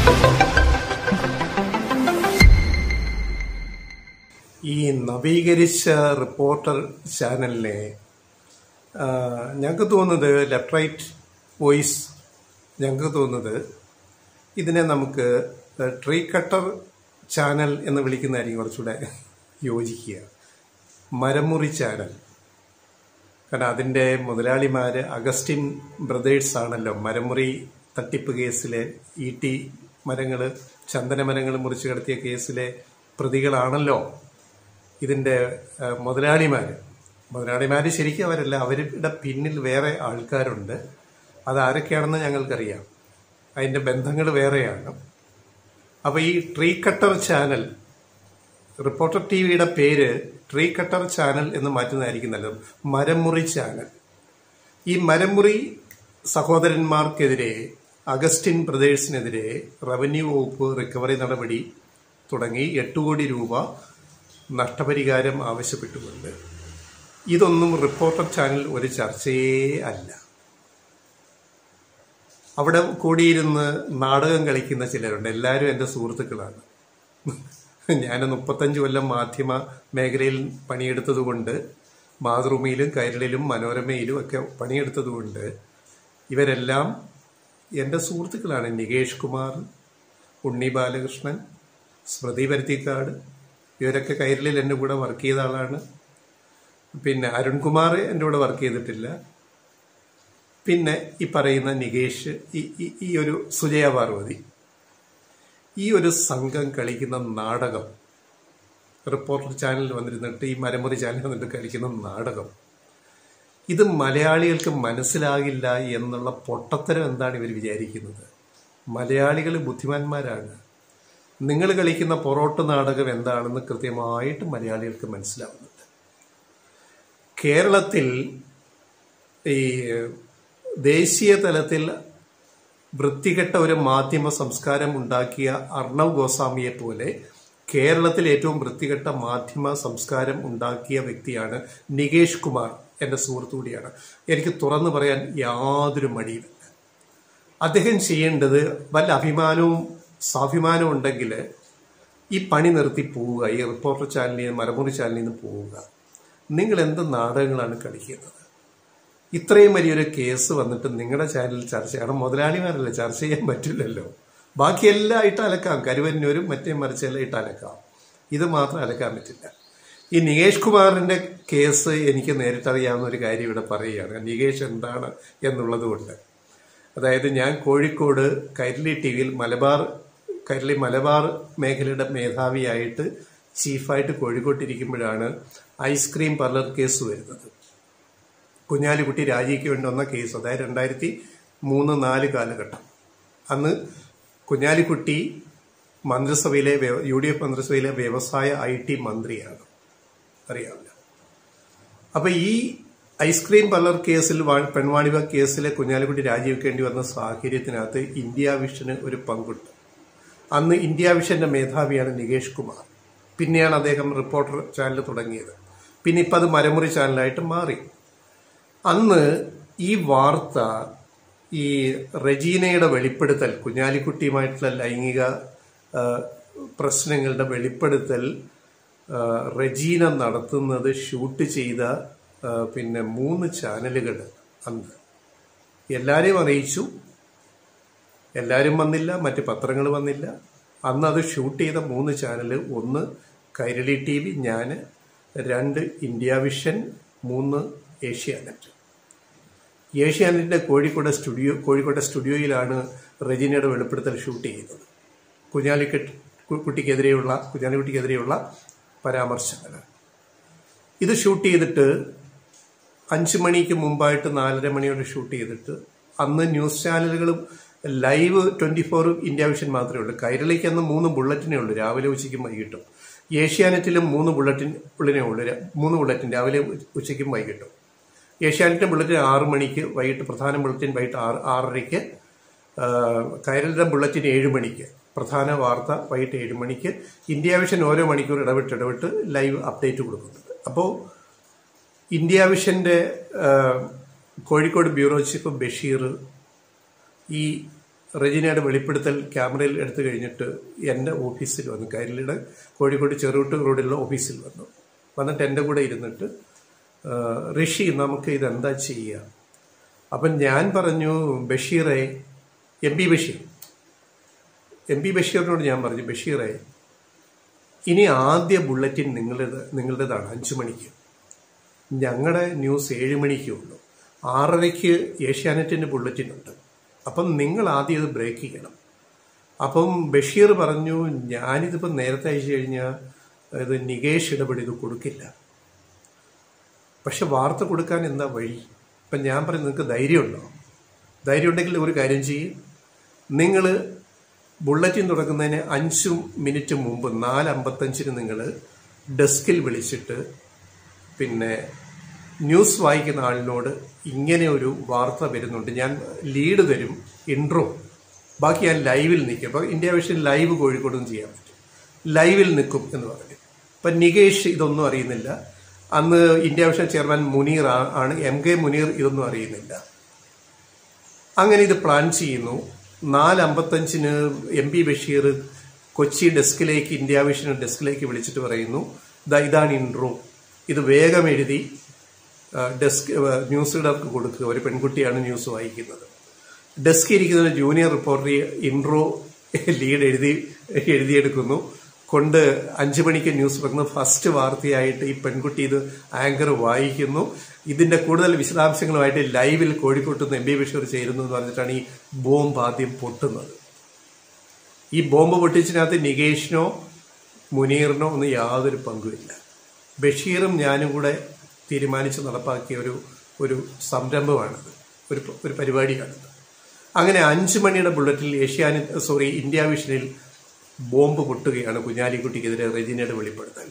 ഈ നവീകരിച്ച റിപ്പോർട്ടർ ചാനലിനെ ആ, ഞങ്ങൾക്ക് തോന്നുന്നത് ലെഫ്റ്റ് റൈറ്റ് വോയിസ് ഞങ്ങൾക്ക് തോന്നുന്നത് ഇതിനെ നമുക്ക് ട്രീ കട്ടർ ചാനൽ എന്ന് വിളിക്കുന്നതായിരിക്കും കുറച്ചുകൂടെ യോജിക്കുക മരമുറി ചാനൽ കാരണം അതിൻ്റെ മുതലാളിമാർ അഗസ്റ്റിൻ ബ്രദേഴ്സ് ആണല്ലോ മരമുറി തട്ടിപ്പ് കേസിലെ ഇ ടി മരങ്ങൾ ചന്ദന മരങ്ങൾ മുറിച്ചു കടത്തിയ കേസിലെ പ്രതികളാണല്ലോ ഇതിൻ്റെ മുതലാളിമാർ മുതലാളിമാർ ശരിക്കും അവരല്ല അവരുടെ പിന്നിൽ വേറെ ആൾക്കാരുണ്ട് അത് ആരൊക്കെയാണെന്ന് ഞങ്ങൾക്കറിയാം അതിൻ്റെ ബന്ധങ്ങൾ വേറെയാണ് അപ്പോൾ ഈ tree cutter channel reporter T വിയുടെ പേര് ട്രീ കട്ടർ ചാനൽ എന്ന് മാറ്റുന്നതായിരിക്കും നല്ലത് മരമുറി ചാനൽ ഈ മരമുറി സഹോദരന്മാർക്കെതിരെ അഗസ്റ്റിൻ ബ്രദേഴ്സിനെതിരെ റവന്യൂ വകുപ്പ് റിക്കവറി നടപടി തുടങ്ങി എട്ട് കോടി രൂപ നഷ്ടപരിഹാരം ആവശ്യപ്പെട്ടുകൊണ്ട് ഇതൊന്നും റിപ്പോർട്ടർ ചാനൽ ഒരു ചർച്ചയേ അല്ല അവിടെ കൂടിയിരുന്ന് നാടകം കളിക്കുന്ന ചിലരുണ്ട് എല്ലാവരും എൻ്റെ സുഹൃത്തുക്കളാണ് ഞാൻ മുപ്പത്തഞ്ച് കൊല്ലം മാധ്യമ മേഖലയിൽ പണിയെടുത്തതുകൊണ്ട് മാതൃഭൂമിയിലും കൈരളിലും മനോരമയിലും ഒക്കെ പണിയെടുത്തതുകൊണ്ട് ഇവരെല്ലാം എൻ്റെ സുഹൃത്തുക്കളാണ് നികേഷ് കുമാർ ഉണ്ണി ബാലകൃഷ്ണൻ സ്മൃതി പരുത്തിക്കാട് ഇവരൊക്കെ കൈരളിൽ എൻ്റെ കൂടെ വർക്ക് ചെയ്ത ആളാണ് പിന്നെ അരുൺകുമാർ എൻ്റെ കൂടെ വർക്ക് ചെയ്തിട്ടില്ല പിന്നെ ഈ പറയുന്ന നികേഷ് ഈ ഈ- ഈ ഒരു സുജയ പാർവതി ഈ ഒരു സംഘം കളിക്കുന്ന നാടകം റിപ്പോർട്ടർ ചാനലിൽ വന്നിരുന്നിട്ട് ഈ മരമുറി ചാനലിൽ വന്നിട്ട് കളിക്കുന്ന നാടകം ഇത് മലയാളികൾക്ക് മനസ്സിലാകില്ല എന്നുള്ള പൊട്ടത്തരം എന്താണ് ഇവർ വിചാരിക്കുന്നത് മലയാളികൾ ബുദ്ധിമാന്മാരാണ് നിങ്ങൾ കളിക്കുന്ന പൊറോട്ട് നാടകം എന്താണെന്ന് കൃത്യമായിട്ട് മലയാളികൾക്ക് മനസ്സിലാവുന്നുണ്ട് കേരളത്തിൽ ഈ ദേശീയ തലത്തിൽ വൃത്തികെട്ട ഒരു മാധ്യമ സംസ്കാരം ഉണ്ടാക്കിയ അർണവ് ഗോസ്വാമിയെ പോലെ കേരളത്തിൽ ഏറ്റവും വൃത്തികെട്ട മാധ്യമ സംസ്കാരം ഉണ്ടാക്കിയ വ്യക്തിയാണ് നികേഷ് കുമാർ എൻ്റെ സുഹൃത്തു കൂടിയാണ് എനിക്ക് തുറന്നു പറയാൻ യാതൊരു മടിയുമില്ല അദ്ദേഹം ചെയ്യേണ്ടത് വല്ല അഭിമാനവും സ്വാഭിമാനവും ഉണ്ടെങ്കിൽ ഈ പണി നിർത്തി പോവുക ഈ റിപ്പോർട്ടർ ചാനലിൽ നിന്ന് മരമുറി ചാനലിൽ നിന്ന് പോവുക നിങ്ങൾ എന്ത് നാടകങ്ങളാണ് കളിക്കുന്നത് ഇത്രയും വലിയൊരു കേസ് വന്നിട്ട് നിങ്ങളുടെ ചാനലിൽ ചർച്ച ചെയ്യണം മുതലാളിമാരല്ലേ ചർച്ച ചെയ്യാൻ പറ്റില്ലല്ലോ ബാക്കി എല്ലാം ഇട്ട് അലക്കാം കരുവന്നൂരും മറ്റേ മറിച്ചെല്ലാം ഇട്ട് അലക്കാം ഇത് മാത്രം അലക്കാൻ പറ്റില്ല ഈ നികേഷ് കുമാറിന്റെ കേസ് എനിക്ക് നേരിട്ടറിയാവുന്ന ഒരു കാര്യം ഇവിടെ പറയുകയാണ് നികേഷ് എന്താണ് എന്നുള്ളത് കൊണ്ട് അതായത് ഞാൻ കോഴിക്കോട് കൈരളി ടി വിയിൽ മലബാർ കൈരളി മലബാർ മേഖലയുടെ മേധാവിയായിട്ട് ചീഫായിട്ട് കോഴിക്കോട്ടിരിക്കുമ്പോഴാണ് ഐസ്ക്രീം പാർലർ കേസ് വരുന്നത് കുഞ്ഞാലിക്കുട്ടി രാജിക്ക് വേണ്ടി വന്ന കേസ് അതായത് രണ്ടായിരത്തി മൂന്ന് നാല് കാലഘട്ടം അന്ന് കുഞ്ഞാലിക്കുട്ടി മന്ത്രിസഭയിലെ വ്യ- യു ഡി എഫ് മന്ത്രിസഭയിലെ വ്യവസായ ഐ ടി മന്ത്രിയാണ് അറിയാവില്ല അപ്പൊ ഈ ഐസ്ക്രീം പാർലർ കേസിൽ വാ- പെൺവാണിഭ കേസിലെ കുഞ്ഞാലിക്കുട്ടി രാജിവെക്കേണ്ടി വന്ന സാഹചര്യത്തിനകത്ത് ഇന്ത്യ വിഷന് ഒരു പങ്കുണ്ട് അന്ന് ഇന്ത്യ വിഷന്റെ മേധാവിയാണ് നികേഷ് കുമാർ പിന്നെയാണ് അദ്ദേഹം റിപ്പോർട്ടർ ചാനൽ തുടങ്ങിയത് പിന്നെ ഇപ്പം അത് മരമുറി ചാനലായിട്ട് മാറി അന്ന് ഈ വാർത്ത ഈ റെജീനയുടെ വെളിപ്പെടുത്തൽ കുഞ്ഞാലിക്കുട്ടിയുമായിട്ടുള്ള ലൈംഗിക ആ, പ്രശ്നങ്ങളുടെ വെളിപ്പെടുത്തൽ ആ, റെജീന നടത്തുന്നത് ഷൂട്ട് ചെയ്ത ആ, പിന്നെ മൂന്ന് ചാനലുകൾ അന്ന് എല്ലാരെയും അറിയിച്ചു എല്ലാവരും വന്നില്ല മറ്റ് പത്രങ്ങൾ വന്നില്ല അന്ന് അത് ഷൂട്ട് ചെയ്ത മൂന്ന് ചാനൽ ഒന്ന് കൈരളി ടി വി ഞാൻ രണ്ട് ഇന്ത്യ വിഷൻ മൂന്ന് ഏഷ്യാനെറ്റ് ഏഷ്യാനെറ്റിന്റെ കോഴിക്കോട് സ്റ്റുഡിയോ കോഴിക്കോട്ടെ സ്റ്റുഡിയോയിലാണ് റെജിനയുടെ വെളിപ്പെടുത്തൽ ഷൂട്ട് ചെയ്യുന്നത് കുഞ്ഞാലിക്കട്ട് കു- കുട്ടിക്കെതിരെയുള്ള കുഞ്ഞാലിക്കുട്ടിക്കെതിരെയുള്ള പരാമർശങ്ങൾ ഇത് ഷൂട്ട് ചെയ്തിട്ട് അഞ്ച് മണിക്ക് മുമ്പായിട്ട് നാലര മണിയോടെ ഷൂട്ട് ചെയ്തിട്ട് അന്ന് ന്യൂസ് ചാനലുകളും ലൈവ് ട്വന്റി ഫോറും ഇന്ത്യ വിഷൻ മാത്രമേ ഉള്ളൂ കൈരളിക്ക് അന്ന് മൂന്ന് ബുള്ളറ്റിനേ ഉള്ളൂ രാവിലെ ഉച്ചയ്ക്കും വൈകിട്ടും ഏഷ്യാനെറ്റിലും മൂന്ന് ബുള്ളറ്റിൻ ഉള്ളിനേ ഉള്ളൂ ര- മൂന്ന് ബുള്ളറ്റിൻ രാവിലെ ഉ- ഉച്ചയ്ക്കും വൈകിട്ടും ഏഷ്യാനെറ്റിന്റെ ബുള്ളറ്റിൻ ആറ് മണിക്ക് വൈകിട്ട് പ്രധാന ബുള്ളറ്റിൻ വൈകിട്ട് ആറ് ആറരയ്ക്ക് ആ, കൈരളിയുടെ ബുള്ളറ്റിൻ ഏഴ് മണിക്ക് പ്രധാന വാർത്ത വൈകിട്ട് ഏഴ് മണിക്ക് ഇന്ത്യ വിഷൻ ഓരോ മണിക്കൂർ ഇടവിട്ട് ഇടവിട്ട് ലൈവ് അപ്ഡേറ്റ് കൊടുക്കുന്നുണ്ട് അപ്പോൾ ഇന്ത്യ വിഷന്റെ ആ, കോഴിക്കോട് ബ്യൂറോ ചീഫ് ബഷീർ ഈ റെജിനയുടെ വെളിപ്പെടുത്തൽ ക്യാമറയിൽ എടുത്തു കഴിഞ്ഞിട്ട് എൻ്റെ ഓഫീസിൽ വന്നു കൈരളിയുടെ കോഴിക്കോട് ചെറുവിട്ട് റോഡിലുള്ള ഓഫീസിൽ വന്നു വന്നിട്ട് എൻ്റെ കൂടെ ഇരുന്നിട്ട് ആ, ഋഷി നമുക്ക് ഇതെന്താ ചെയ്യുക അപ്പം ഞാൻ പറഞ്ഞു ബഷീറെ M P Basheer M P ബഷീറിനോട് ഞാൻ പറഞ്ഞു ബഷീറെ ഇനി ആദ്യ ബുള്ളറ്റിൻ നിങ്ങളുടേത് നിങ്ങളുടേതാണ് അഞ്ചു മണിക്ക് ഞങ്ങളുടെ ന്യൂസ് ഏഴ് മണിക്കേ ഉള്ളൂ ആറരയ്ക്ക് ഏഷ്യാനെറ്റിൻ്റെ ബുള്ളറ്റിൻ ഉണ്ട് അപ്പം നിങ്ങൾ ആദ്യം ഇത് ബ്രേക്ക് ചെയ്യണം അപ്പം ബഷീർ പറഞ്ഞു ഞാനിതിപ്പോൾ നേരത്തെ അയച്ചു കഴിഞ്ഞാൽ ഇത് നികേഷ് ഇടപെടി ഇത് കൊടുക്കില്ല പക്ഷെ വാർത്ത കൊടുക്കാൻ എന്താ വഴി ഇപ്പം ഞാൻ പറഞ്ഞു നിങ്ങൾക്ക് ധൈര്യമുണ്ടോ ധൈര്യം ഉണ്ടെങ്കിൽ ഒരു കാര്യം ചെയ്യും നിങ്ങൾ ബുള്ളറ്റിൻ തുടങ്ങുന്നതിന് അഞ്ച് മിനിറ്റ് മുമ്പ് നാല് അമ്പത്തഞ്ചിന് നിങ്ങൾ ഡെസ്കിൽ വിളിച്ചിട്ട് പിന്നെ ന്യൂസ് വായിക്കുന്ന ആളിനോട് ഇങ്ങനെ ഒരു വാർത്ത വരുന്നുണ്ട് ഞാൻ ലീഡ് തരും ഇൻട്രോ ബാക്കി ഞാൻ ലൈവിൽ നിൽക്കും അപ്പോൾ ഇന്ത്യ വിഷൻ ലൈവ് കോഴിക്കോടും ചെയ്യാൻ പറ്റും ലൈവിൽ നിൽക്കും എന്ന് പറഞ്ഞു അപ്പം നികേഷ് ഇതൊന്നും അറിയുന്നില്ല അന്ന് ഇന്ത്യ വിഷൻ ചെയർമാൻ മുനീർ ആ- ആണ് എം കെ മുനീർ ഇതൊന്നും അറിയുന്നില്ല അങ്ങനെ ഇത് പ്ലാൻ ചെയ്യുന്നു നാല് അമ്പത്തഞ്ചിന് എം പി ബഷീർ കൊച്ചി ഡെസ്കിലേക്ക് ഇന്ത്യ വിഷൻ ഡെസ്കിലേക്ക് വിളിച്ചിട്ട് പറയുന്നു ദാ ഇതാണ് ഇൻട്രോ ഇത് വേഗം എഴുതി ആ, ഡെസ്ക് ആ, ന്യൂസ് റീഡർക്ക് കൊടുക്കുക ഒരു പെൺകുട്ടിയാണ് ന്യൂസ് വായിക്കുന്നത് ഡെസ്ക് ഇരിക്കുന്ന ജൂനിയർ റിപ്പോർട്ടർ ഈ ഇൻട്രോ ലീഡ് എഴുതി എഴുതിയെടുക്കുന്നു കൊണ്ട് അഞ്ചു മണിക്ക് ന്യൂസ് വെക്കുന്ന ഫസ്റ്റ് വാർത്തയായിട്ട് ഈ പെൺകുട്ടി ഇത് ആങ്കർ വായിക്കുന്നു ഇതിന്റെ കൂടുതൽ വിശദാംശങ്ങളുമായിട്ട് ലൈവിൽ കോഴിക്കോട്ട് നിന്ന് എം ബി ബഷീർ ചേരുന്നു എന്ന് പറഞ്ഞിട്ടാണ് ഈ ബോംബ് ആദ്യം പൊട്ടുന്നത് ഈ ബോംബ് പൊട്ടിച്ചതിനകത്ത് നികേഷിനോ മുനീറിനോ ഒന്നും യാതൊരു പങ്കുമില്ല ബഷീറും ഞാനും കൂടെ തീരുമാനിച്ച് നടപ്പാക്കിയ ഒരു ഒരു സംരംഭമാണിത് ഒരു ഒരു പരിപാടിയാണിത് അങ്ങനെ അഞ്ച് മണിയുടെ ബുള്ളറ്റിൽ ഏഷ്യാനെറ്റ് സോറി ഇന്ത്യ വിഷനിൽ ബോംബ് പൊട്ടുകയാണ് കുഞ്ഞാലിക്കുട്ടിക്കെതിരെ റെജിനയുടെ വെളിപ്പെടുത്തൽ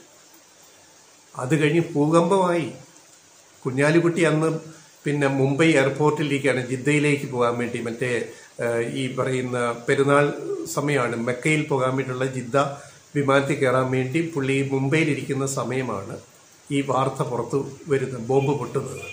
അത് കഴിഞ്ഞ് ഭൂകമ്പമായി കുഞ്ഞാലിക്കുട്ടി അന്ന് പിന്നെ മുംബൈ എയർപോർട്ടിലേക്കാണ് ജിദ്ദയിലേക്ക് പോകാൻ വേണ്ടി മറ്റേ ആ, ഈ പറയുന്ന പെരുന്നാൾ സമയമാണ് മെക്കയിൽ പോകാൻ വേണ്ടിയുള്ള ജിദ്ദ വിമാനത്തിൽ കയറാൻ വേണ്ടി പുള്ളി മുംബൈയിലിരിക്കുന്ന സമയമാണ് ഈ വാർത്ത പുറത്തു വരുന്നത് ബോംബ് പൊട്ടുന്നത്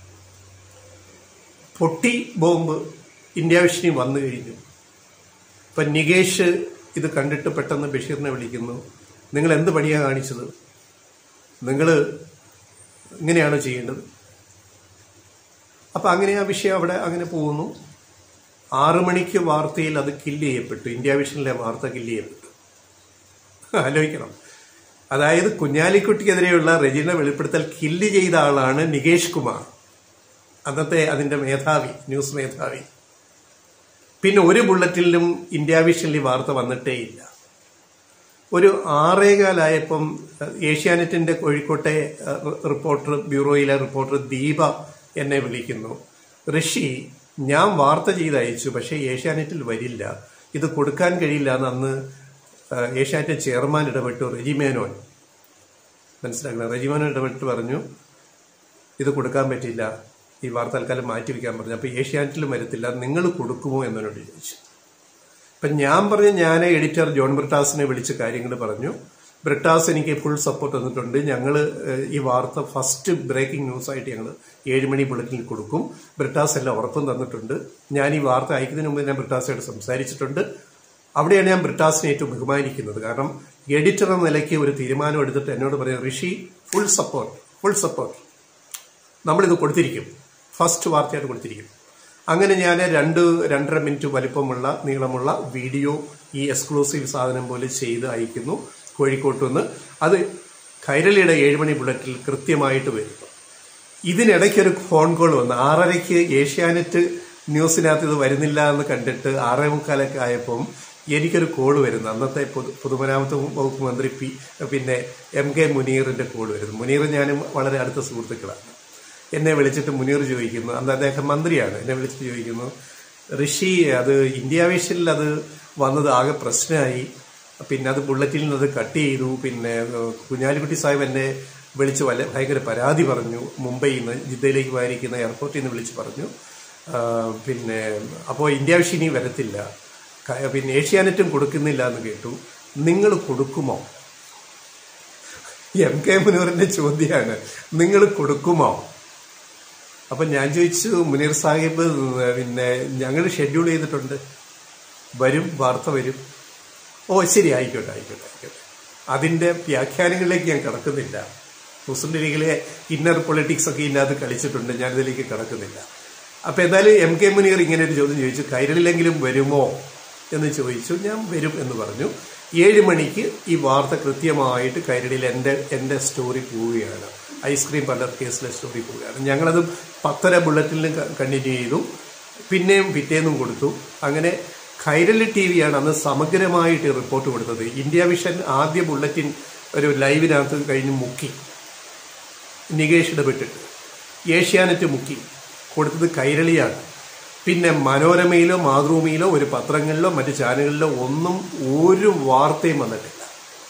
പൊട്ടി ബോംബ് ഇന്ത്യ വിഷനി വന്നു കഴിഞ്ഞു ഇപ്പം നികേഷ് ഇത് കണ്ടിട്ട് പെട്ടെന്ന് ബഷീറിനെ വിളിക്കുന്നു നിങ്ങൾ എന്ത് പണിയാണ് കാണിച്ചത് നിങ്ങൾ ഇങ്ങനെയാണോ ചെയ്യേണ്ടത് അപ്പം അങ്ങനെ ആ വിഷയം അവിടെ അങ്ങനെ പോകുന്നു ആറു മണിക്ക് വാർത്തയിൽ അത് കില്ല് ചെയ്യപ്പെട്ടു ഇന്ത്യ വിഷനിലെ വാർത്ത കില്ല് ചെയ്യപ്പെട്ടു ആലോചിക്കണം അതായത് കുഞ്ഞാലിക്കുട്ടിക്കെതിരെയുള്ള റെജിന വെളിപ്പെടുത്തൽ കില്ല് ചെയ്ത ആളാണ് നികേഷ് കുമാർ അന്നത്തെ അതിന്റെ മേധാവി ന്യൂസ് മേധാവി പിന്നെ ഒരു ബുള്ളറ്റിലും ഇന്ത്യ വിഷനിൽ ഈ വാർത്ത വന്നിട്ടേ ഇല്ല ഒരു ആറേകാലായപ്പം അഹ്, ഏഷ്യാനെറ്റിന്റെ കോഴിക്കോട്ടെ അഹ്, റിപ്പോർട്ടർ ബ്യൂറോയിലെ റിപ്പോർട്ടർ ദീപ എന്നെ വിളിക്കുന്നു ഋഷി ഞാൻ വാർത്ത ചെയ്ത് അയച്ചു പക്ഷേ ഏഷ്യാനെറ്റിൽ വരില്ല ഇത് കൊടുക്കാൻ കഴിയില്ല എന്ന് അന്ന് അഹ്, ഏഷ്യാനെറ്റ് ചെയർമാൻ ഇടപെട്ടു റെജിമേനോൻ മനസ്സിലാക്കണം റെജിമേനോൻ ഇടപെട്ട് പറഞ്ഞു ഇത് കൊടുക്കാൻ പറ്റില്ല ഈ വാർത്ത തൽക്കാലം മാറ്റി വെക്കാൻ പറഞ്ഞു അപ്പോൾ ഏഷ്യാനെറ്റിലും വരത്തില്ല നിങ്ങൾ കൊടുക്കുമോ എന്നോട് ചോദിച്ചു അപ്പം ഞാൻ പറഞ്ഞു ഞാൻ എഡിറ്റർ ജോൺ ബ്രിട്ടാസിനെ വിളിച്ച് കാര്യങ്ങൾ പറഞ്ഞു ബ്രിട്ടാസ് എനിക്ക് ഫുൾ സപ്പോർട്ട് തന്നിട്ടുണ്ട് ഞങ്ങൾ ഈ വാർത്ത ഫസ്റ്റ് ബ്രേക്കിംഗ് ന്യൂസ് ആയിട്ട് ഞങ്ങൾ ഏഴ് മണി ബുള്ളറ്റിനിൽ കൊടുക്കും ബ്രിട്ടാസ് എല്ലാം ഉറപ്പും തന്നിട്ടുണ്ട് ഞാൻ ഈ വാർത്ത അയക്കുന്നതിന് മുമ്പ് ഞാൻ ബ്രിട്ടാസായിട്ട് സംസാരിച്ചിട്ടുണ്ട് അവിടെയാണ് ഞാൻ ബ്രിട്ടാസിനെ ഏറ്റവും ബഹുമാനിക്കുന്നത് കാരണം എഡിറ്റർ എന്ന നിലയ്ക്ക് ഒരു തീരുമാനം എടുത്തിട്ട് എന്നോട് പറയുന്നത് Rishi full support full support നമ്മളിത് കൊടുത്തിരിക്കും ഫസ്റ്റ് വാർത്തയായിട്ട് കൊടുത്തിരിക്കും അങ്ങനെ ഞാൻ രണ്ട് രണ്ടര മിനിറ്റ് വലിപ്പമുള്ള നീളമുള്ള വീഡിയോ ഈ എക്സ്ക്ലൂസീവ് സാധനം പോലെ ചെയ്ത് അയക്കുന്നു കോഴിക്കോട്ട് നിന്ന് അത് കൈരളിയുടെ ഏഴുമണി ബുള്ളറ്റിൽ കൃത്യമായിട്ട് വരുന്നു ഇതിനിടയ്ക്ക് ഒരു ഫോൺ കോൾ വന്നു ആറരയ്ക്ക് ഏഷ്യാനെറ്റ് ന്യൂസിനകത്ത് ഇത് വരുന്നില്ല എന്ന് കണ്ടിട്ട് ആറേ മുക്കാലൊക്കെ ആയപ്പം എനിക്കൊരു കോൾ വരുന്നു അന്നത്തെ പൊതു പൊതുമരാമത്ത് വകുപ്പ് മന്ത്രി പി പിന്നെ എം കെ മുനീറിന്റെ കോൾ വരുന്നു മുനീർ ഞാനും വളരെ അടുത്ത സുഹൃത്തുക്കളാണ് എന്നെ വിളിച്ചിട്ട് മുനീർ ചോദിക്കുന്നു അന്ന് അദ്ദേഹം മന്ത്രിയാണ് എന്നെ വിളിച്ചിട്ട് ചോദിക്കുന്നു ഋഷി അത് ഇന്ത്യ വിഷനിൽ അത് വന്നത് ആകെ പ്രശ്നമായി പിന്നെ അത് ബുള്ളറ്റിൽ നിന്ന് അത് കട്ട് ചെയ്തു പിന്നെ ഏഹ്, കുഞ്ഞാലിക്കുട്ടി സാഹിബ് എന്നെ വിളിച്ച് വല്ല ഭയങ്കര പരാതി പറഞ്ഞു മുംബൈയിൽ നിന്ന് ജിദ്ദയിലേക്ക് പോയിരിക്കുന്ന എയർപോർട്ടിൽ നിന്ന് വിളിച്ച് പറഞ്ഞു ആ, പിന്നെ അപ്പോൾ ഇന്ത്യ വിഷയം ഇനി വരത്തില്ല ക- പിന്നെ ഏഷ്യാനെറ്റും കൊടുക്കുന്നില്ല എന്ന് കേട്ടു നിങ്ങൾ കൊടുക്കുമോ എം കെ മുനീറിന്റെ ചോദ്യമാണ് നിങ്ങൾ കൊടുക്കുമോ അപ്പൊ ഞാൻ ചോദിച്ചു മുനീർ സാഹിബ് പിന്നെ ഞങ്ങൾ ഷെഡ്യൂൾ ചെയ്തിട്ടുണ്ട് വരും വാർത്ത വരും ഓ ശരി ആയിക്കോട്ടെ ആയിക്കോട്ടെ ആയിക്കോട്ടെ അതിൻ്റെ വ്യാഖ്യാനങ്ങളിലേക്ക് ഞാൻ കിടക്കുന്നില്ല മുസ്ലിം ലീഗിലെ ഇന്നർ പൊളിറ്റിക്സ് ഒക്കെ ഇതിനകത്ത് കളിച്ചിട്ടുണ്ട് ഞാനിതിലേക്ക് കിടക്കുന്നില്ല അപ്പോൾ എന്തായാലും എം കെ മുനീർ ഇങ്ങനെ ഒരു ചോദ്യം ചോദിച്ചു കൈരളിലെങ്കിലും വരുമോ എന്ന് ചോദിച്ചു ഞാൻ വരും എന്ന് പറഞ്ഞു ഏഴ് മണിക്ക് ഈ വാർത്ത കൃത്യമായിട്ട് കൈരളിയിൽ എൻ്റെ എൻ്റെ സ്റ്റോറി പോവുകയാണ് ഐസ്ക്രീം പാർലർ കേസിലെ സ്റ്റോറി പോവുകയാണ് ഞങ്ങളത് പത്തര ബുള്ളറ്റിലും കണ്ടിന്യൂ ചെയ്തു പിന്നെയും പിറ്റേന്നും കൊടുത്തു അങ്ങനെ കൈരളി ടി വിയാണ് അന്ന് സമഗ്രമായിട്ട് റിപ്പോർട്ട് കൊടുത്തത് ഇന്ത്യ വിഷൻ ആദ്യ ബുള്ളറ്റിൻ ഒരു ലൈവിനകത്ത് കഴിഞ്ഞ് മുക്കി നികേഷ് ഇടപെട്ടിട്ട് ഏഷ്യാനെറ്റ് മുക്കി കൊടുത്തത് കൈരളിയാണ് പിന്നെ മനോരമയിലോ മാതൃഭൂമിയിലോ ഒരു പത്രങ്ങളിലോ മറ്റ് ചാനലുകളിലോ ഒന്നും ഒരു വാർത്തയും വന്നിട്ടില്ല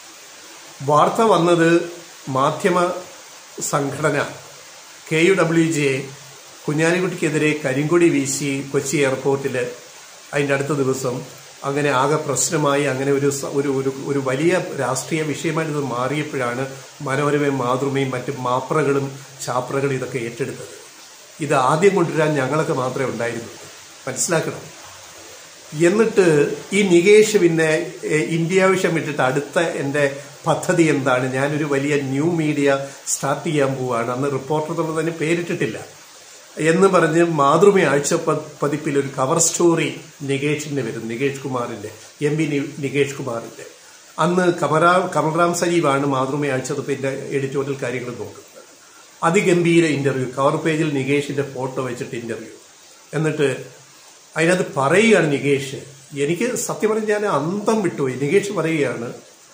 വാർത്ത വന്നത് മാധ്യമ സംഘടന കെ യു ഡബ്ല്യു ജെ കുഞ്ഞാലിക്കുട്ടിക്കെതിരെ കരിങ്കൊടി വീശി കൊച്ചി എയർപോർട്ടിൽ അതിൻ്റെ അടുത്ത ദിവസം അങ്ങനെ ആകെ പ്രശ്നമായി അങ്ങനെ ഒരു സ- ഒരു ഒരു ഒരു വലിയ രാഷ്ട്രീയ വിഷയമായിട്ട് ഇത് മാറിയപ്പോഴാണ് മനോരമയും മാതൃമയും മറ്റ് മാപ്രകളും ചാപ്രകളും ഇതൊക്കെ ഏറ്റെടുത്തത് ഇത് ആദ്യം കൊണ്ടുവരാൻ ഞങ്ങളൊക്കെ മാത്രമേ ഉണ്ടായിരുന്നുള്ളൂ മനസ്സിലാക്കണം എന്നിട്ട് ഈ നികേഷ് പിന്നെ എഹ്, ഇന്ത്യ വിഷം വിട്ടിട്ട് അടുത്ത എൻ്റെ പദ്ധതി എന്താണ് ഞാനൊരു വലിയ ന്യൂ മീഡിയ സ്റ്റാർട്ട് ചെയ്യാൻ പോവാണ് അന്ന് റിപ്പോർട്ടർ എന്നുള്ളത് തന്നെ പേരിട്ടിട്ടില്ല എന്ന് പറഞ്ഞ് മാതൃമ ആഴ്ച പ- പതിപ്പിൽ ഒരു കവർ സ്റ്റോറി നികേഷിന്റെ വരും നികേഷ് കുമാറിന്റെ എം പി നികേഷ് കുമാറിന്റെ അന്ന് കമറാ കമൽറാം സജീവാണ് മാതൃമ ആഴ്ച പതിപ്പിന്റെ എഡിറ്റോറിയൽ കാര്യങ്ങൾ നോക്കുന്നത് അതിഗംഭീര ഇന്റർവ്യൂ കവർ പേജിൽ നികേഷിന്റെ ഫോട്ടോ വെച്ചിട്ട് ഇന്റർവ്യൂ എന്നിട്ട് അതിനകത്ത് പറയുകയാണ് നികേഷ് എനിക്ക് സത്യം പറഞ്ഞാൽ ഞാൻ അന്തം വിട്ടുപോയി നികേഷ് പറയുകയാണ്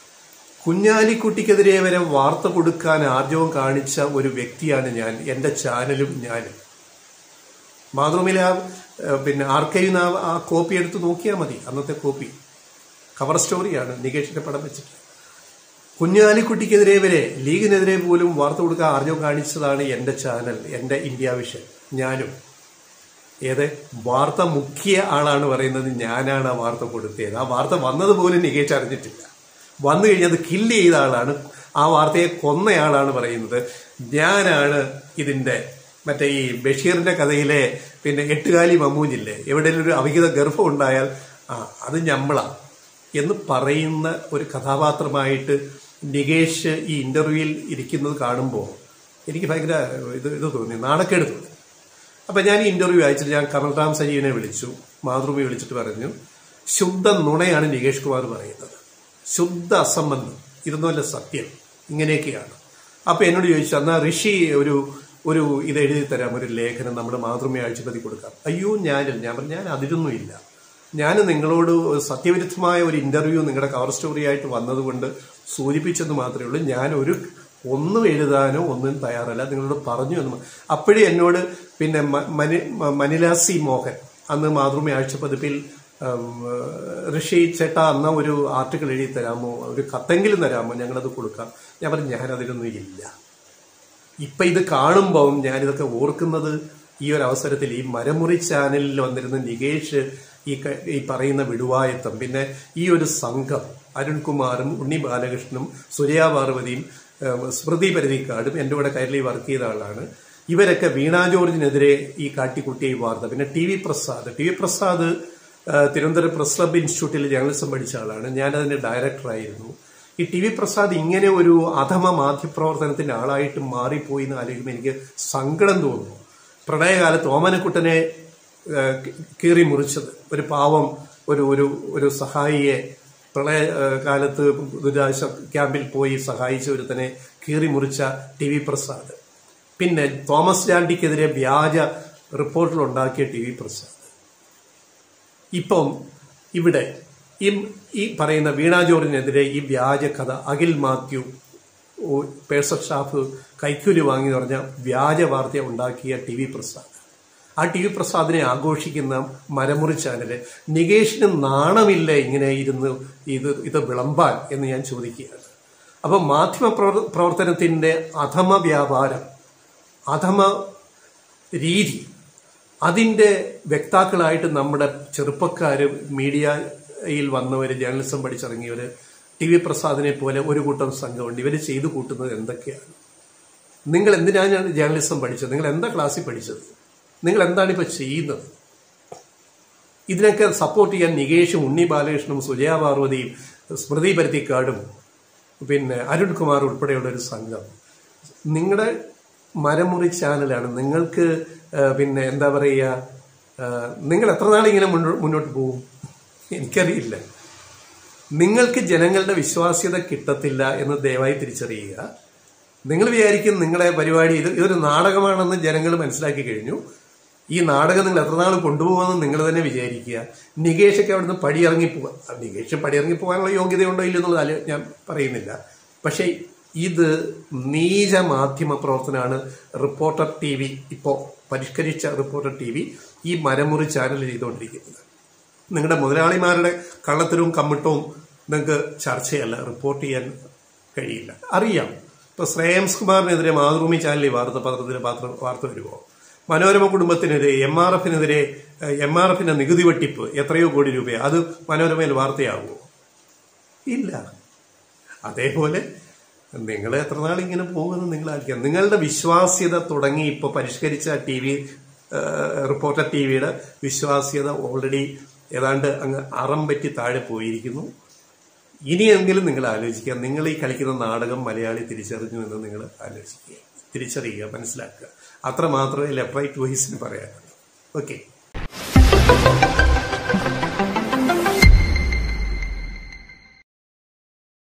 കുഞ്ഞാലിക്കുട്ടിക്കെതിരെ വരെ വാർത്ത കൊടുക്കാൻ ആർജവം കാണിച്ച ഒരു വ്യക്തിയാണ് ഞാൻ എൻ്റെ ചാനലും ഞാനും മാതൃഭൂമിയിലെ ആ ഏഹ്, പിന്നെ ആർക്കൈവിൽ നിന്ന് ആ- ആ കോപ്പി എടുത്ത് നോക്കിയാൽ മതി അന്നത്തെ കോപ്പി കവർ സ്റ്റോറിയാണ് നികേഷിന്റെ പടം വെച്ചിട്ട് കുഞ്ഞാലിക്കുട്ടിക്കെതിരെ വരെ ലീഗിനെതിരെ പോലും വാർത്ത കൊടുക്കാൻ ആർജവം കാണിച്ചതാണ് എൻ്റെ ചാനൽ എൻ്റെ ഇന്ത്യ വിഷൻ ഞാനും ഏത് വാർത്ത മുഖ്യ ആളാണ് പറയുന്നത് ഞാനാണ് ആ വാർത്ത കൊടുത്തത് ആ വാർത്ത വന്നത് പോലും നികേഷ് അറിഞ്ഞിട്ടില്ല വന്നു കഴിഞ്ഞത് കില്ല് ചെയ്ത ആളാണ് ആ വാർത്തയെ കൊന്നയാളാണ് പറയുന്നത് ഞാനാണ് ഇതിന്റെ മറ്റേ ഈ ബഷീറിന്റെ കഥയിലെ പിന്നെ എട്ടുകാലി മമ്മൂഞ്ഞില്ലേ എവിടെയെങ്കിലും ഒരു അവിഹിത ഗർഭം ഉണ്ടായാൽ ആ അത് ഞമ്മളാ എന്ന് പറയുന്ന ഒരു കഥാപാത്രമായിട്ട് നികേഷ് ഈ ഇന്റർവ്യൂവിൽ ഇരിക്കുന്നത് കാണുമ്പോൾ എനിക്ക് ഭയങ്കര ഇത് ഇത് തോന്നി നാണക്കേട് തോന്നി അപ്പൊ ഞാൻ ഈ ഇന്റർവ്യൂ അയച്ചിട്ട് ഞാൻ കമൽറാം സജീവിനെ വിളിച്ചു മാതൃഭൂമി വിളിച്ചിട്ട് പറഞ്ഞു ശുദ്ധ നുണയാണ് നികേഷ് കുമാർ പറയുന്നത് ശുദ്ധ അസംബന്ധം ഇതൊന്നുമല്ല സത്യം ഇങ്ങനെയൊക്കെയാണ് അപ്പൊ എന്നോട് ചോദിച്ചു എന്നാ ഋഷി ഒരു ഒരു ഇത് എഴുതി തരാം ഒരു ലേഖനം നമ്മുടെ മാതൃഭൂമി ആഴ്ചപ്പതി കൊടുക്കാം അയ്യോ ഞാനില്ല ഞാൻ പറഞ്ഞു ഞാൻ അതിലൊന്നും ഇല്ല ഞാൻ നിങ്ങളോട് സത്യവിരുദ്ധമായ ഒരു ഇന്റർവ്യൂ നിങ്ങളുടെ കവർ സ്റ്റോറി ആയിട്ട് വന്നതുകൊണ്ട് സൂചിപ്പിച്ചെന്ന് മാത്രമേ ഉള്ളൂ ഞാൻ ഒരു ഒന്നും എഴുതാനോ ഒന്നും തയ്യാറല്ല നിങ്ങളോട് പറഞ്ഞു എന്ന് മ- അപ്പോഴേ എന്നോട് പിന്നെ മ- മനി- മ- മനില സി മോഹൻ അന്ന് മാതൃഭൂമി ആഴ്ചപ്പതിപ്പിൽ ഉം, ഋഷി ചേട്ടാ അന്ന ഒരു ആർട്ടിക്കിൾ എഴുതി തരാമോ ഒരു കത്തെങ്കിലും തരാമോ ഞങ്ങളത് കൊടുക്കാം ഞാൻ പറഞ്ഞു ഞാൻ അതിലൊന്നും ഇല്ല ഇപ്പൊ ഇത് കാണുമ്പോൾ ഞാനിതൊക്കെ ഓർക്കുന്നത് ഈ ഒരു അവസരത്തിൽ ഈ മരമുറി ചാനലിൽ വന്നിരുന്ന നികേഷ് ഈ ക- ഈ പറയുന്ന വിടുവായത്തം പിന്നെ ഈ ഒരു സംഘം അരുൺകുമാറും ഉണ്ണി ബാലകൃഷ്ണനും സുരയാ പാർവതിയും ഏം, സ്മൃതി പരതിക്കാടും എൻ്റെ കൂടെ കയറി വർക്ക് ചെയ്ത ആളാണ് ഇവരൊക്കെ വീണ ജോർജിനെതിരെ ഈ കാട്ടിക്കുട്ടിയ ഈ വാർത്ത പിന്നെ T V Prasad T V Prasad ആ, തിരുവനന്തപുരം പ്രസ് ക്ലബ് ഇൻസ്റ്റിറ്റ്യൂട്ടിൽ ജേർണലിസം പഠിച്ച ആളാണ് ഞാൻ അതിന്റെ ഡയറക്ടറായിരുന്നു ഈ ടി വി പ്രസാദ് ഇങ്ങനെ ഒരു അധമ മാധ്യമപ്രവർത്തനത്തിന്റെ ആളായിട്ട് മാറിപ്പോയി എന്ന് ആലോചിക്കുമ്പോൾ എനിക്ക് സങ്കടം തോന്നുന്നു പ്രളയകാലത്ത് ഓമനക്കുട്ടനെ ആ, കീറി മുറിച്ചത് ഒരു പാവം ഒരു ഒരു ഒരു സഹായിയെ പ്രളയ ആ, കാലത്ത് ദുരിതാശ്വാസ ക്യാമ്പിൽ പോയി സഹായിച്ച ഒരുത്തനെ കീറി മുറിച്ച ടി വി പ്രസാദ് പിന്നെ തോമസ് ചാണ്ടിക്കെതിരെ വ്യാജ റിപ്പോർട്ടുകൾ ഉണ്ടാക്കിയ ടി വി പ്രസാദ് ഇപ്പം ഇവിടെ ഈ ഈ പറയുന്ന വീണ ജോർജിനെതിരെ ഈ വ്യാജ കഥ അഖിൽ മാത്യു ഓ, പേഴ്സൺ ഷാഫ് കൈക്കൂലി വാങ്ങി എന്ന് പറഞ്ഞ വ്യാജ വാർത്ത ഉണ്ടാക്കിയ ടി വി പ്രസാദ് ആ ടി വി പ്രസാദിനെ ആഘോഷിക്കുന്ന മരമുറി ചാനല് നികേഷിന് നാണമില്ല ഇങ്ങനെ ഇരുന്ന് ഇത് ഇത് വിളമ്പാൻ എന്ന് ഞാൻ ചോദിക്കുകയാണ് അപ്പൊ മാധ്യമ പ്രവർ- പ്രവർത്തനത്തിന്റെ അധമ വ്യാപാരം അധമ രീതി അതിന്റെ വ്യക്താക്കളായിട്ട് നമ്മുടെ ചെറുപ്പക്കാര് മീഡിയയിൽ വന്നവര് ജേർണലിസം പഠിച്ചിറങ്ങിയവര് ടി വി പ്രസാദിനെ പോലെ ഒരു കൂട്ടം സംഘമുണ്ട് ഇവര് ചെയ്തു കൂട്ടുന്നത് എന്തൊക്കെയാണ് നിങ്ങൾ എന്തിനാണ് ജേർണലിസം പഠിച്ചത് നിങ്ങൾ എന്താ ക്ലാസ്സിൽ പഠിച്ചത് നിങ്ങൾ എന്താണ് ഇപ്പൊ ചെയ്യുന്നത് ഇതിനൊക്കെ സപ്പോർട്ട് ചെയ്യാൻ നികേഷും ഉണ്ണി ബാലകൃഷ്ണനും സുജയ പാർവതിയും സ്മൃതി പരുത്തിക്കാടും പിന്നെ അരുൺകുമാർ ഉൾപ്പെടെയുള്ള ഒരു സംഘം നിങ്ങളുടെ മരമുറി ചാനലാണ് നിങ്ങൾക്ക് ആ, പിന്നെ എന്താ പറയുക ആ, നിങ്ങൾ എത്ര നാൾ ഇങ്ങനെ മുന്നോ- മുന്നോട്ട് പോകും എനിക്കറിയില്ല നിങ്ങൾക്ക് ജനങ്ങളുടെ വിശ്വാസ്യത കിട്ടത്തില്ല എന്ന് ദയവായി തിരിച്ചറിയുക നിങ്ങൾ വിചാരിക്കും നിങ്ങളെ പരിപാടി ഇത് ഇതൊരു നാടകമാണെന്ന് ജനങ്ങൾ മനസ്സിലാക്കി കഴിഞ്ഞു ഈ നാടകം നിങ്ങൾ എത്ര നാൾ കൊണ്ടുപോകുമെന്ന് നിങ്ങൾ തന്നെ വിചാരിക്കുക നികേഷൊക്കെ അവിടുന്ന് പടിയിറങ്ങി പോവാ നികേഷ് പടിയിറങ്ങി പോകാനുള്ള യോഗ്യതയുണ്ടോ ഇല്ലെന്നുള്ളത് അല്ല ഞാൻ പറയുന്നില്ല പക്ഷേ ഇത് നീച മാധ്യമ പ്രവർത്തനമാണ് റിപ്പോർട്ടർ ടി വി ഇപ്പോൾ പരിഷ്കരിച്ച റിപ്പോർട്ടർ ടി വി ഈ മരമുറി ചാനൽ ചെയ്തുകൊണ്ടിരിക്കുന്നത് നിങ്ങളുടെ മുതലാളിമാരുടെ കള്ളത്തരവും കമ്മിട്ടവും നിങ്ങൾക്ക് ചർച്ചയല്ല റിപ്പോർട്ട് ചെയ്യാൻ കഴിയില്ല അറിയാം ഇപ്പൊ ശ്രേയംസ് കുമാറിനെതിരെ മാതൃഭൂമി ചാനലിൽ വാർത്ത പത്രത്തിൽ പാത്ര വാർത്ത വരുമോ മനോരമ കുടുംബത്തിനെതിരെ എം ആർ എഫിനെതിരെ എം ആർ എഫിന്റെ നികുതി വെട്ടിപ്പ് എത്രയോ കോടി രൂപയാണ് അത് മനോരമയിൽ വാർത്തയാകുമോ ഇല്ല അതേപോലെ നിങ്ങൾ എത്ര നാൾ ഇങ്ങനെ പോകുമെന്ന് നിങ്ങൾ ആയിരിക്കാം നിങ്ങളുടെ വിശ്വാസ്യത തുടങ്ങി ഇപ്പോൾ പരിഷ്കരിച്ച ടി വി റിപ്പോർട്ടർ ടി വിയുടെ വിശ്വാസ്യത ഓൾറെഡി ഏതാണ്ട് അങ്ങ് അറം പറ്റി താഴെ പോയിരിക്കുന്നു ഇനിയെങ്കിലും നിങ്ങൾ ആലോചിക്കുക നിങ്ങൾ ഈ കളിക്കുന്ന നാടകം മലയാളി തിരിച്ചറിഞ്ഞു എന്ന് നിങ്ങൾ ആലോചിക്കുക തിരിച്ചറിയുക മനസ്സിലാക്കുക അത്ര മാത്രമേ ലെഫ്റ്റ് റൈറ്റ് വോയിസിന് പറയാനുള്ളൂ ഓക്കെ